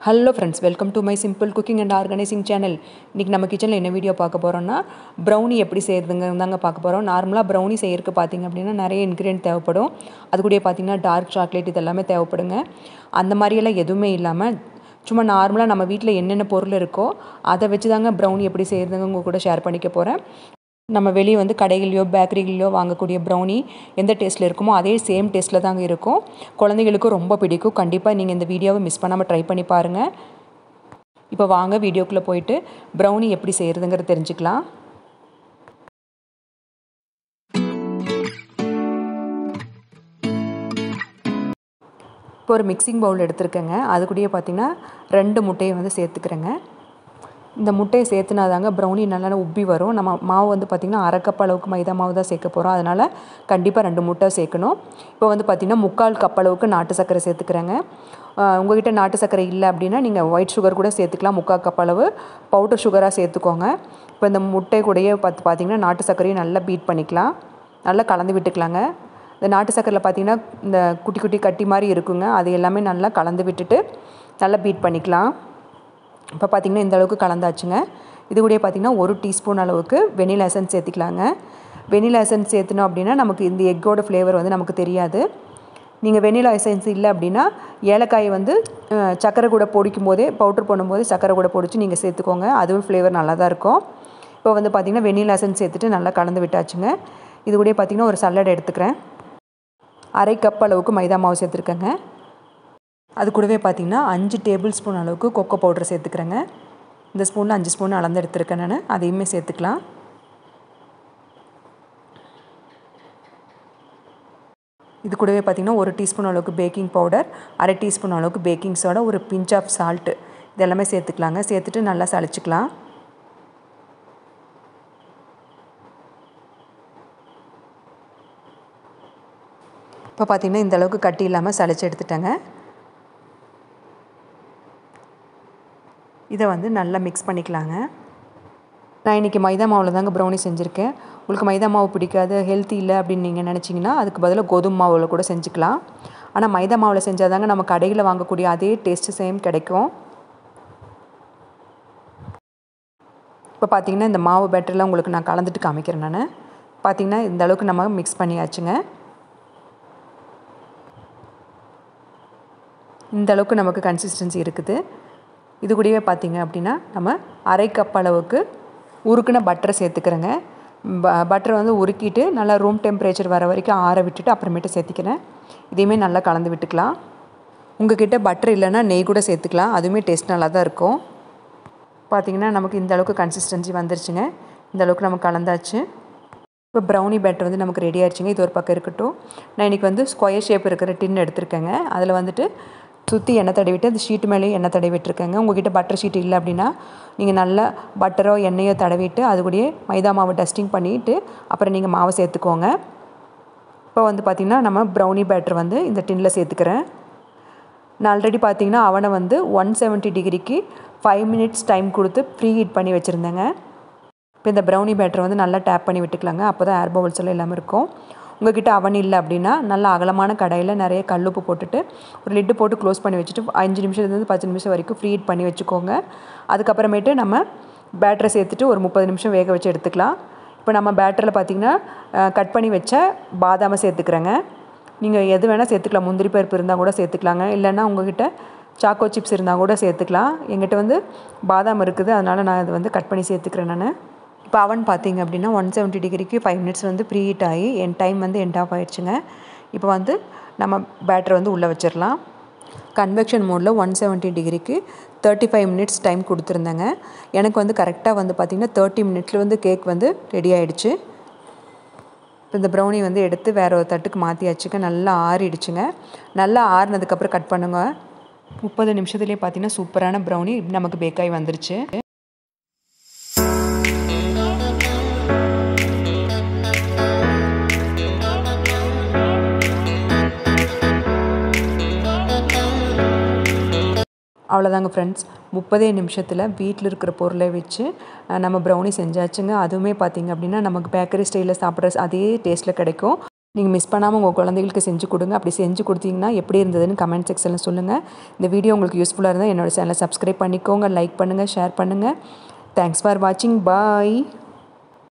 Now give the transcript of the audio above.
hello friends welcome to my simple cooking and organising channel இன்றைக்கி நம்ம கிச்சனில் என்ன வீடியோ பார்க்க போகிறோம்னா ப்ரௌனி எப்படி செய்கிறதுங்க தாங்க பார்க்க போகிறோம் நார்மலாக ப்ரௌனி செய்யறதுக்கு பார்த்திங்க அப்படின்னா நிறைய இன்க்ரீடியன்ட் தேவைப்படும் அது கூட பார்த்திங்கன்னா டார்க் சாக்லேட் இதெல்லாமே தேவைப்படுங்க அந்த மாதிரியெல்லாம் எதுவுமே இல்லாமல் சும்மா நார்மலாக நம்ம வீட்டில் என்னென்ன பொருள் இருக்கோ அதை வச்சு தாங்க ப்ரௌனி எப்படி செய்கிறதுங்க உங்கள் கூட ஷேர் பண்ணிக்க போகிறேன் நம்ம வெளியே வந்து கடைகள்லையோ பேக்கரிகள்லையோ வாங்கக்கூடிய ப்ரௌனி எந்த டேஸ்ட்டில் இருக்குமோ அதே சேம் டேஸ்ட்டில் தாங்க இருக்கும் குழந்தைகளுக்கும் ரொம்ப பிடிக்கும் கண்டிப்பாக நீங்கள் இந்த வீடியோவை மிஸ் பண்ணாமல் ட்ரை பண்ணி பாருங்கள் இப்போ வாங்க வீடியோக்குள்ளே போயிட்டு ப்ரௌனி எப்படி செய்கிறதுங்கிறத தெரிஞ்சுக்கலாம் இப்போ ஒரு மிக்சிங் பவுல் எடுத்துருக்கேங்க அது கூடயே பார்த்திங்கன்னா ரெண்டு முட்டையை வந்து சேர்த்துக்கிறேங்க இந்த முட்டையை சேர்த்துனா தாங்க ப்ரௌனி நல்லா உப்பி வரும் நம்ம மாவு வந்து பார்த்திங்கன்னா அரை கப் அளவுக்கு மைதா மாவு தான் சேர்க்க போகிறோம் அதனால் கண்டிப்பாக ரெண்டு முட்டை சேர்க்கணும் இப்போ வந்து பார்த்திங்கன்னா முக்கால் கப் அளவுக்கு நாட்டு சர்க்கரை சேர்த்துக்கிறேங்க உங்கள்கிட்ட நாட்டு சர்க்கரை இல்லை அப்படின்னா நீங்கள் ஒயிட் சுகர் கூட சேர்த்துக்கலாம் முக்கால் கப் அளவு பவுடர் சுகராக சேர்த்துக்கோங்க இப்போ இந்த முட்டை கூடயே பார்த்து பார்த்திங்கன்னா நாட்டு சர்க்கரையும் நல்லா பீட் பண்ணிக்கலாம் நல்லா கலந்து விட்டுக்கலாங்க இந்த நாட்டு சர்க்கரையில் பார்த்திங்கன்னா இந்த குட்டி குட்டி கட்டி மாதிரி இருக்குங்க அது எல்லாமே நல்லா கலந்து விட்டுட்டு நல்லா பீட் பண்ணிக்கலாம் இப்போ பார்த்திங்கன்னா இந்த அளவுக்கு கலந்தாச்சுங்க இது கூட பார்த்திங்கன்னா ஒரு டீஸ்பூன் அளவுக்கு வெனிலா எசன்ஸ் சேர்த்துக்கலாங்க வெனிலா எசன்ஸ் சேர்த்துனோம் அப்படின்னா நமக்கு இந்த எக்கோட ஃப்ளேவர் வந்து நமக்கு தெரியாது நீங்கள் வெனிலா எசன்ஸ் இல்லை அப்படின்னா ஏலக்காயை வந்து சக்கரை கூட பொடிக்கும் போதே பவுட்ரு பண்ணும்போது சக்கரை கூட பொடிச்சு நீங்கள் சேர்த்துக்கோங்க அதுவும் ஃப்ளேவர் நல்லா தான் இருக்கும் இப்போ வந்து பார்த்திங்கன்னா வெனிலா எசன்ஸ் சேர்த்துட்டு நல்லா கலந்து விட்டாச்சுங்க இது கூட பார்த்திங்கன்னா ஒரு சல்லடை எடுத்துக்கிறேன் அரை கப் அளவுக்கு மைதா மாவு சேர்த்துருக்கேங்க அது கூடவே பார்த்திங்கன்னா அஞ்சு டேபிள் ஸ்பூன் அளவுக்கு கொக்கோ பவுடர் சேர்த்துக்கிறேங்க இந்த ஸ்பூனில் அஞ்சு ஸ்பூன் அளந்து எடுத்துருக்கேன் நான் அதையுமே சேர்த்துக்கலாம் இது கூடவே பார்த்திங்கன்னா ஒரு டீஸ்பூன் அளவுக்கு பேக்கிங் பவுடர் அரை டீஸ்பூன் அளவுக்கு பேக்கிங் சோடா ஒரு பிஞ்ச் ஆஃப் சால்ட்டு இதெல்லாமே சேர்த்துக்கலாங்க சேர்த்துட்டு நல்லா சளிச்சிக்கலாம் இப்போ பார்த்திங்கன்னா இந்த அளவுக்கு கட்டி இல்லாமல் சளிச்சு எடுத்துட்டேங்க இதை வந்து நல்லா மிக்ஸ் பண்ணிக்கலாங்க நான் இன்றைக்கி மைதா மாவில் தாங்க ப்ரௌனி செஞ்சுருக்கேன் உங்களுக்கு மைதா மாவு பிடிக்காது ஹெல்த்தி இல்லை அப்படின்னு நீங்கள் நினச்சிங்கன்னா அதுக்கு பதிலாக கோதுமை மாவில் கூட செஞ்சுக்கலாம் ஆனால் மைதா மாவில் செஞ்சால் தாங்க நம்ம கடையில் வாங்கக்கூடிய அதே டேஸ்ட்டு சேம் கிடைக்கும் இப்போ பார்த்திங்கன்னா இந்த மாவு பேட்டரில் உங்களுக்கு நான் கலந்துட்டு காமிக்கிறேன் நான் பார்த்திங்கன்னா இந்த அளவுக்கு நம்ம மிக்ஸ் பண்ணியாச்சுங்க இந்த அளவுக்கு நமக்கு கன்சிஸ்டன்சி இருக்குது இது கூடவே பார்த்திங்க அப்படின்னா நம்ம அரை கப் அளவுக்கு உருக்குன பட்டரை சேர்த்துக்கிறேங்க ப பட்டரை வந்து உருக்கிட்டு நல்லா ரூம் டெம்பரேச்சர் வர வரைக்கும் ஆற விட்டுட்டு அப்புறமேட்டு சேர்த்திக்கிறேன் இதையுமே நல்லா கலந்து விட்டுக்கலாம் உங்ககிட்ட பட்டர் இல்லைன்னா நெய் கூட சேர்த்துக்கலாம் அதுவுமே டேஸ்ட் நல்லா தான் இருக்கும் பார்த்திங்கன்னா நமக்கு இந்த அளவுக்கு கன்சிஸ்டன்சி வந்துருச்சுங்க இந்த அளவுக்கு நம்ம கலந்தாச்சு இப்போ ப்ரௌனி பேட்டர் வந்து நமக்கு ரெடி ஆயிடுச்சுங்க இது ஒரு பக்கம் இருக்கட்டும் நான் இன்றைக்கி வந்து ஸ்கொயர் ஷேப் இருக்கிற டின் எடுத்திருக்கேங்க அதில் வந்துட்டு சுற்றி எண்ணெய் தடவிட்டு அந்த ஷீட்டு மேலேயும் எண்ணெய் தடவி விட்டுருக்கேங்க உங்கள்கிட்ட பட்டர் ஷீட் இல்லை அப்படின்னா நீங்கள் நல்லா பட்டரோ எண்ணெயோ தடவிட்டு அது கூடயே மைதா மாவு டஸ்டிங் பண்ணிவிட்டு அப்புறம் நீங்கள் மாவை சேர்த்துக்கோங்க இப்போ வந்து பார்த்திங்கன்னா நம்ம ப்ரௌனி பேட்டர் வந்து இந்த டின்னில் சேர்த்துக்கிறேன் நான் ஆல்ரெடி பார்த்திங்கன்னா அவனை வந்து ஒன் செவன்ட்டி டிகிரிக்கு ஃபைவ் மினிட்ஸ் டைம் கொடுத்து ப்ரீ ஹீட் பண்ணி வச்சுருந்தேங்க இப்போ இந்த ப்ரௌனி பேட்டர் வந்து நல்லா டேப் பண்ணி விட்டுக்கலாங்க அப்போ தான் ஏர் பவுல்ஸ் எல்லாம் இல்லாமல் இருக்கும் உங்கள்கிட்ட அவன் இல்லை அப்படின்னா நல்லா அகலமான கடையில் நிறைய கல்லுப்பு போட்டுட்டு ஒரு லிட்டு போட்டு க்ளோஸ் பண்ணி வச்சுட்டு அஞ்சு நிமிஷத்துலேருந்து பத்து நிமிஷம் வரைக்கும் ஃப்ரீ ஹீட் பண்ணி வச்சுக்கோங்க அதுக்கப்புறமேட்டு நம்ம பேட்டரை சேர்த்துட்டு ஒரு முப்பது நிமிஷம் வேக வச்சு எடுத்துக்கலாம் இப்போ நம்ம பேட்டரில் பார்த்திங்கன்னா கட் பண்ணி வச்ச பாதாமை சேர்த்துக்கிறேங்க நீங்கள் எது வேணால் சேர்த்துக்கலாம் முந்திரி பருப்பு இருந்தால் கூட சேர்த்துக்கலாங்க இல்லைன்னா உங்கள்கிட்ட சாக்கோ சிப்ஸ் இருந்தால் கூட சேர்த்துக்கலாம் எங்கிட்ட வந்து பாதாம் இருக்குது அதனால் நான் இது வந்து கட் பண்ணி சேர்த்துக்கிறேன் நான் இப்போ அவன் பார்த்தீங்க அப்படின்னா ஒன் செவன்ட்டி டிகிரிக்கு ஃபைவ் மினிட்ஸ் வந்து ப்ரீ ஹீட் ஆகி என் டைம் வந்து எண்ட் ஆஃப் ஆகிடுச்சுங்க இப்போ வந்து நம்ம பேட்டர் வந்து உள்ளே வச்சிடலாம் கன்வெக்ஷன் மோடில் ஒன் செவன்ட்டி டிகிரிக்கு தேர்ட்டி ஃபைவ் மினிட்ஸ் டைம் கொடுத்துருந்தேங்க எனக்கு வந்து கரெக்டாக வந்து பார்த்திங்கன்னா தேர்ட்டி மினிட்ஸில் வந்து கேக் வந்து ரெடி ஆகிடுச்சு இப்போ இந்த ப்ரௌனி வந்து எடுத்து வேறு ஒரு தட்டுக்கு மாற்றியாச்சுங்க நல்லா ஆறிடுச்சுங்க நல்லா ஆறினதுக்கப்புறம் கட் பண்ணுங்க முப்பது நிமிஷத்துலேயே பார்த்தீங்கன்னா சூப்பரான ப்ரௌனி நமக்கு பேக்காகி வந்துருச்சு அவ்வளோதாங்க ஃப்ரெண்ட்ஸ் முப்பதே நிமிஷத்தில் வீட்டில் இருக்கிற பொருளை வச்சு நம்ம ப்ரௌனி செஞ்சாச்சுங்க அதுவுமே பார்த்திங்க அப்படின்னா நமக்கு பேக்கரி ஸ்டைலில் சாப்பிட்ற அதே டேஸ்ட்டில் கிடைக்கும் நீங்கள் மிஸ் பண்ணாமல் உங்கள் குழந்தைகளுக்கு செஞ்சு கொடுங்க அப்படி செஞ்சு கொடுத்தீங்கன்னா எப்படி இருந்ததுன்னு கமெண்ட் செக்ஷனில் சொல்லுங்கள் இந்த வீடியோ உங்களுக்கு யூஸ்ஃபுல்லாக இருந்தால் என்னோடய சேனலை சப்ஸ்கிரைப் பண்ணிக்கோங்க லைக் பண்ணுங்கள் ஷேர் பண்ணுங்கள் தேங்க்ஸ் ஃபார் வாட்சிங் பாய்